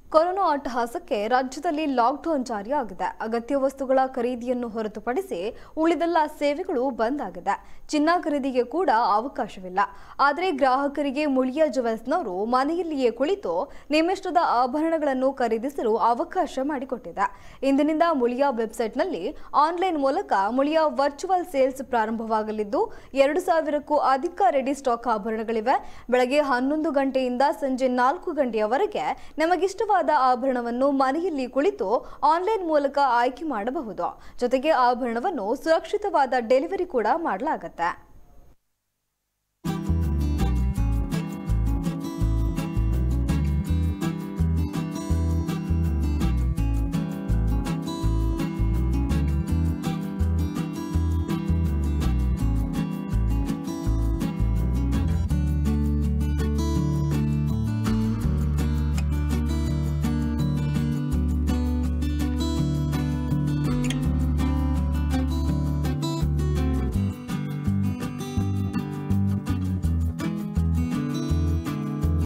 corona ಅಟ್ಟಹಾಸಕ್ಕೆ ರಾಜ್ಯದಲ್ಲಿ lockdown ಜಾರಿಯಾಗಿದೆ ಅಗತ್ಯ ವಸ್ತುಗಳ ಖರೀದಿಯನ್ನು ಹೊರತುಪಡಿಸಿ ಉಳಿದೆಲ್ಲ ಸೇವೆಗಳು ಬಂದ್ ಆಗಿದೆ ಚಿನ್ನ ಖರೀದಿಗೆ ಕೂಡ ಅವಕಾಶವಿಲ್ಲ ಆದರೆ ಗ್ರಾಹಕರಿಗೆ ಮುಳಿಯ ಜುವೆಲ್ಸ್ನವರು ಮನೆಯಲ್ಲಿಯೇ ಕುಳಿತು ನಿಮ್ಮಿಷ್ಟದ ಆಭರಣಗಳನ್ನು ಖರೀದಿಸಲು ಅವಕಾಶ ಮಾಡಿಕೊಟ್ಟಿದೆ ಇಂದಿನಿಂದ ಮುಳಿಯ ವೆಬ್ಸೈಟ್ನಲ್ಲಿ ಆನ್ಲೈನ್ ಮೂಲಕ ಮುಳಿಯ ವರ್ಚುವಲ್ ಸೇಲ್ಸ್ ಪ್ರಾರಂಭವಾಗಲಿದ್ದು ಎರಡು ಸಾವಿರಕ್ಕೂ ಅಧಿಕ ರೆಡಿ ಸ್ಟಾಕ್ ಆಭರಣಗಳಿವೆ ಬೆಳಗ್ಗೆ ಹನ್ನೊಂದು ಗಂಟೆಯಿಂದ ಸಂಜೆ ನಾಲ್ಕು ಗಂಟೆಯವರೆಗೆ ನಮಗಿಷ್ಟವಾದ ಆಭರಣವನ್ನು ಮನೆಯಲ್ಲಿ ಕುಳಿತು ಆನ್ಲೈನ್ ಮೂಲಕ ಆಯ್ಕೆ ಮಾಡಬಹುದು ಜೊತೆಗೆ ಆಭರಣವನ್ನು ಸುರಕ್ಷಿತವಾದ ಡೆಲಿವರಿ ಕೂಡ ಮಾಡಲಾಗುತ್ತೆ